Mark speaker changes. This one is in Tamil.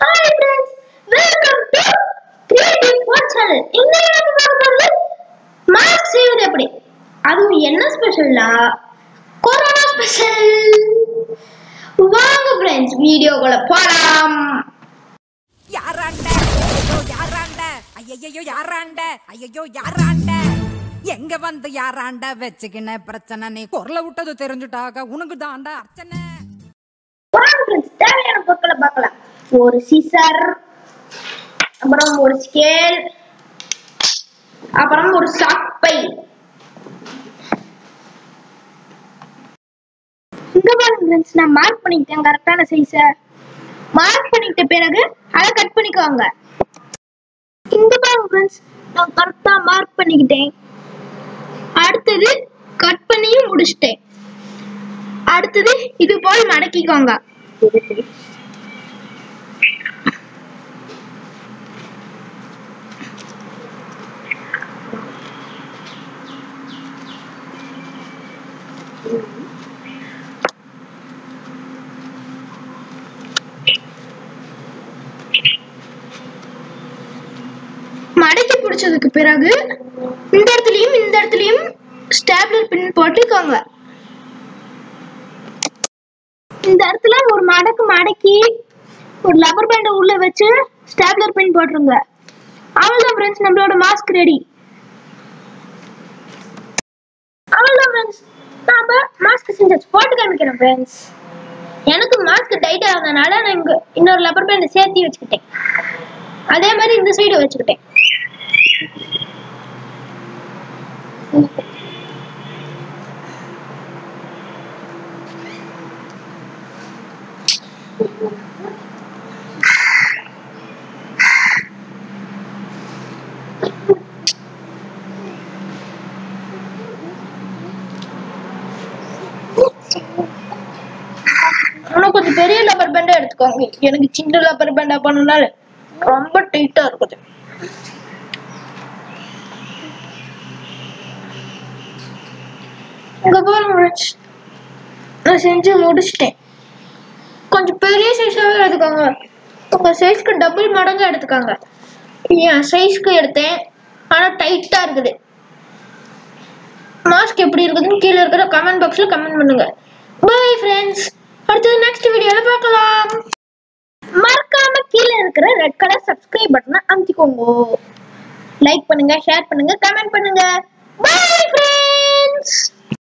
Speaker 1: Hi friends welcome to Creative Four channel இன்னைக்கு நம்ம பார்க்க போறது மாஸ்க் செய்வது எப்படி அதுவும் என்ன ஸ்பெஷல்னா கொரோனா ஸ்பெஷல் வாங்க ஃப்ரெண்ட்ஸ் வீடியோக்குள்ள போலாம்
Speaker 2: யாராண்ட ஐயோ யாராண்ட ஐயையோ யாராண்ட ஐயையோ யாராண்ட எங்க வந்து யாராண்ட வச்சுக்கின பிரச்சனை நீ குரல விட்டது தெரிஞ்சுட்டாக உனக்கு தாண்டா அர்ச்சனை
Speaker 1: வாங்க ஃப்ரெண்ட்ஸ் தேவையான பொருட்களை பார்க்கலாம் ஒரு சிசர் அப்புறம் ஒரு ஸ்கேல் அப்புறம் ஒரு சாக் பை இங்க பாருங்க ஃப்ரெண்ட்ஸ் நான் மார்க் பண்ணிக்கிட்டேன் கரெக்டான சைஸை மார்க் பண்ணிக்கிட்ட பிறகு அதை கட் பண்ணிக்கோங்க இங்க பாருங்க ஃப்ரெண்ட்ஸ் நான் கரெக்டா மார்க் பண்ணிக்கிட்டேன் அடுத்தது கட் பண்ணியும் முடிச்சிட்டேன் அடுத்தது இது போல் மடக்கிக்கோங்க மடக்கி பிடிச்சதுக்கு பிறகு இந்த இடத்துலயும் இந்த இடத்துலயும் ஸ்டாப்லர் பின் போட்டுக்கோங்க இந்த இடத்துல ஒரு மடக்கு மடக்கி ஒரு லப்பர் பேண்டை உள்ள வச்சு ஸ்டாப்லர் பின் போட்டுருங்க அவ்வளவுதான் ஃப்ரெண்ட்ஸ் நம்மளோட மாஸ்க் ரெடி அவ்வளவுதான் ஃப்ரெண்ட்ஸ் நாம மாஸ்க் செஞ்சாச்சு போட்டு காமிக்கிறேன் ஃப்ரெண்ட்ஸ் எனக்கு மாஸ்க் டைட் ஆகுறதுனால நான் இங்க இன்னொரு லப்பர் பேண்டை சேர்த்து வச்சுக்கிட்டேன் அதே மாதிரி இந்த சைடு வச்சுக்கிட்டேன் ஆனா கொஞ்சம் பெரிய லப்பர் பேண்டா எடுத்துக்கோங்க எனக்கு சின்ன லப்பர் பேண்டா பண்ணனால ரொம்ப டைட்டா இருக்குது இங்க பாருங்க friends. நான் செஞ்சு முடிச்சிட்டேன் கொஞ்சம் பெரிய சைஸாவே எடுத்துக்கோங்க உங்க சைஸ்க்கு டபுள் மடங்கு எடுத்துக்கோங்க என் சைஸ்க்கு எடுத்தேன் ஆனா டைட்டா இருக்குது மாஸ்க் எப்படி இருக்குதுன்னு கீழே இருக்கிற கமெண்ட் பாக்ஸ்ல கமெண்ட் பண்ணுங்க பை ஃப்ரெண்ட்ஸ் அடுத்தது நெக்ஸ்ட் வீடியோல பார்க்கலாம் மறக்காம கீழே இருக்கிற ரெட் கலர் சப்ஸ்கிரைப் பட்டனை அமுத்திக்கோங்க லைக் பண்ணுங்க ஷேர் பண்ணுங்க கமெண்ட் பண்ணுங்க பை ஃப்ரெண்ட்ஸ்